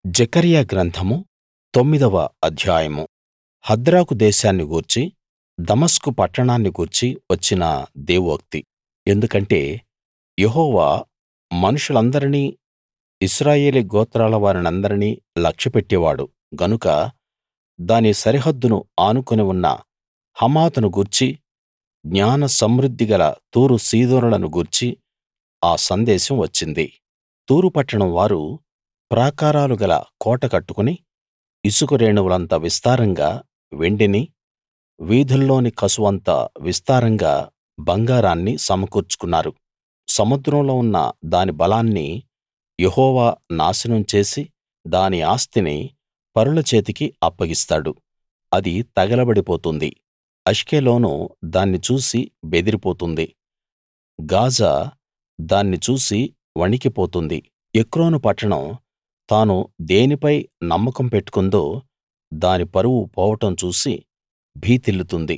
జెకర్యా గ్రంథము తొమ్మిదవ అధ్యాయము హద్రాకు దేశాన్ని గూర్చి దమస్కు పట్టణాన్ని గూర్చి వచ్చిన దేవోక్తి ఎందుకంటే యెహోవా మనుషులందరినీ ఇశ్రాయేలీ గోత్రాల వారినందరినీ లక్ష్యపెట్టేవాడు గనుక దాని సరిహద్దును ఆనుకుని ఉన్న హమాతును గూర్చి జ్ఞాన సమృద్ధి గల తూరు సీదోనులను గూర్చి ఆ సందేశం వచ్చింది తూరు పట్టణం వారు ప్రాకారాలు గల కోట కట్టుకుని ఇసుక రేణువులంత విస్తారంగా వెండిని వీధుల్లోని కసువంత విస్తారంగా బంగారాన్ని సమకూర్చుకున్నారు సముద్రంలో ఉన్న దాని బలాన్ని యెహోవా నాశనం చేసి దాని ఆస్తిని పరుల చేతికి అప్పగిస్తాడు అది తగలబడిపోతుంది అష్కెలోను దాన్ని చూసి బెదిరిపోతుంది గాజా దాన్ని చూసి వణికిపోతుంది ఎక్రోను పట్టణం తాను దేనిపై నమ్మకం పెట్టుకుందో దాని పరువు పోవడం చూసి భీతిల్లుతుంది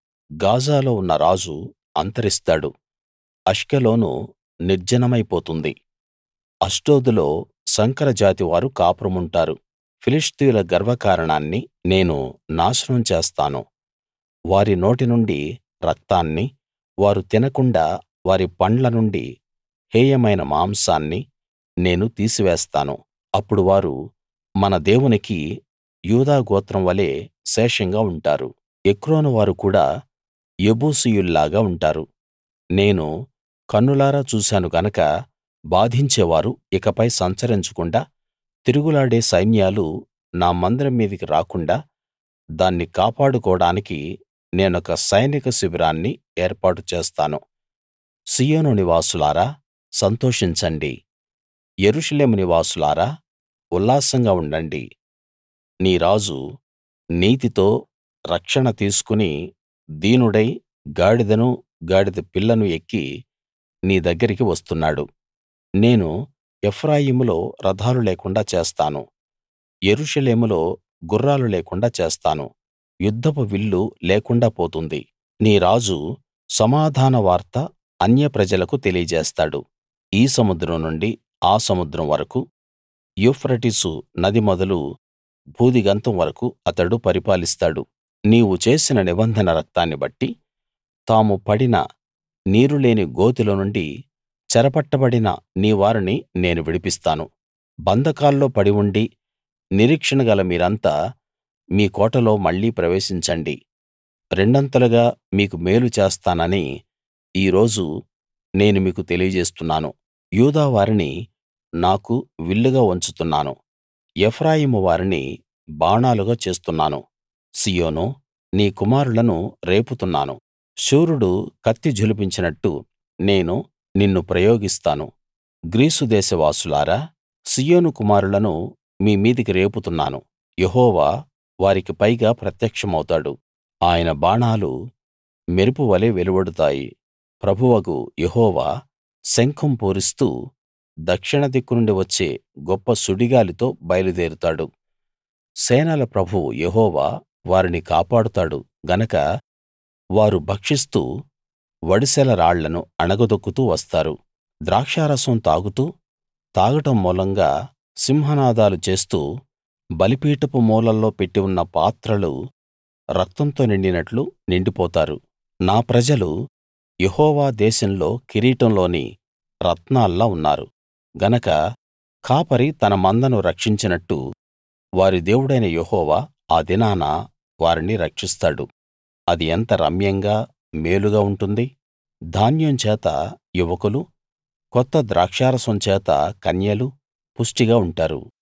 గాజాలో ఉన్న రాజు అంతరిస్తాడు అష్కెలోను నిర్జనమైపోతుంది అష్డోదులో సంకరజాతి వారు కాపురముంటారు ఫిలిష్తీయుల గర్వకారణాన్ని నేను నాశనం చేస్తాను వారి నోటి నుండి రక్తాన్ని వారు తినకుండా వారి పండ్ల నుండి హేయమైన మాంసాన్ని నేను తీసివేస్తాను అప్పుడు వారు మన దేవునికి యూదా గోత్రం వలే శేషంగా ఉంటారు ఎక్రోను వారు కూడా యెబూసీయుల్లాగా ఉంటారు నేను కన్నులారా చూశాను గనక బాధించేవారు ఇకపై సంచరించకుండా తిరుగులాడే సైన్యాలు నా మందిరం మీదికి రాకుండా దాన్ని కాపాడుకోడానికి నేనొక సైనిక శిబిరాన్ని ఏర్పాటు చేస్తాను సీయోను నివాసులారా సంతోషించండి యెరూషలేము నివాసులారా ఉల్లాసంగా ఉండండి నీ రాజు నీతితో రక్షణ తీసుకుని దీనుడై గాడిదను గాడిద పిల్లను ఎక్కి నీ దగ్గరికి వస్తున్నాడు నేను ఎఫ్రాయిములో రథాలు లేకుండా చేస్తాను యెరూషలేములో గుర్రాలు లేకుండా చేస్తాను యుద్ధపు విల్లు లేకుండా పోతుంది నీ రాజు సమాధాన వార్త అన్యప్రజలకు తెలియజేస్తాడు ఈ సముద్రం నుండి ఆ సముద్రం వరకూ యూఫ్రటీసు నది మొదలు భూదిగంతం వరకూ అతడు పరిపాలిస్తాడు నీవు చేసిన నిబంధన రక్తాన్ని బట్టి తాము పడిన నీరు లేని గోతిలో నుండి చెరపట్టబడిన నీ వారిని నేను విడిపిస్తాను బంధకాల్లో పడి ఉండి నిరీక్షణ గల మీరంతా మీ కోటలో మళ్ళీ ప్రవేశించండి రెండంతలుగా మీకు మేలు చేస్తానని ఈ రోజు నేను మీకు తెలియజేస్తున్నాను యూదా వారిని నాకు విల్లుగా వంచుతున్నాను ఎఫ్రాయిము వారిని బాణాలుగా చేస్తున్నాను సీయోనూ నీ కుమారులను రేపుతున్నాను శూరుడు కత్తి ఝళిపించినట్టు నేను నిన్ను ప్రయోగిస్తాను గ్రీసు దేశవాసులారా సీయోను కుమారులను మీ మీదికి రేపుతున్నాను యెహోవా వారికి పైగా ప్రత్యక్షమౌతాడు ఆయన బాణాలు మెరుపు వలె వెలువడుతాయి ప్రభువగు యెహోవా శంఖం పూరిస్తూ దక్షిణ దిక్కు నుండి వచ్చే గొప్ప సుడిగాలితో బయలుదేరుతాడు సేనల ప్రభువు యెహోవా వారిని కాపాడుతాడు గనక వారు భక్షిస్తూ వడిసెల రాళ్లను అణగదొక్కుతూ వస్తారు ద్రాక్షారసం తాగుతూ తాగడం మూలంగా సింహనాదాలు చేస్తూ బలిపీఠపు మూలల్లో పెట్టి ఉన్న పాత్రలు రక్తంతో నిండినట్లు నిండిపోతారు నా ప్రజలు యెహోవా దేశంలో కిరీటంలోని రత్నాల్లా ఉన్నారు గనక కాపరి తన మందను రక్షించినట్టు వారి దేవుడైన యెహోవా ఆ దినాన వారిని రక్షిస్తాడు అది ఎంత రమ్యంగా మేలుగా ఉంటుంది ధాన్యం చేత యువకులు కొత్త ద్రాక్షారసం చేత కన్యలు పుష్టిగా ఉంటారు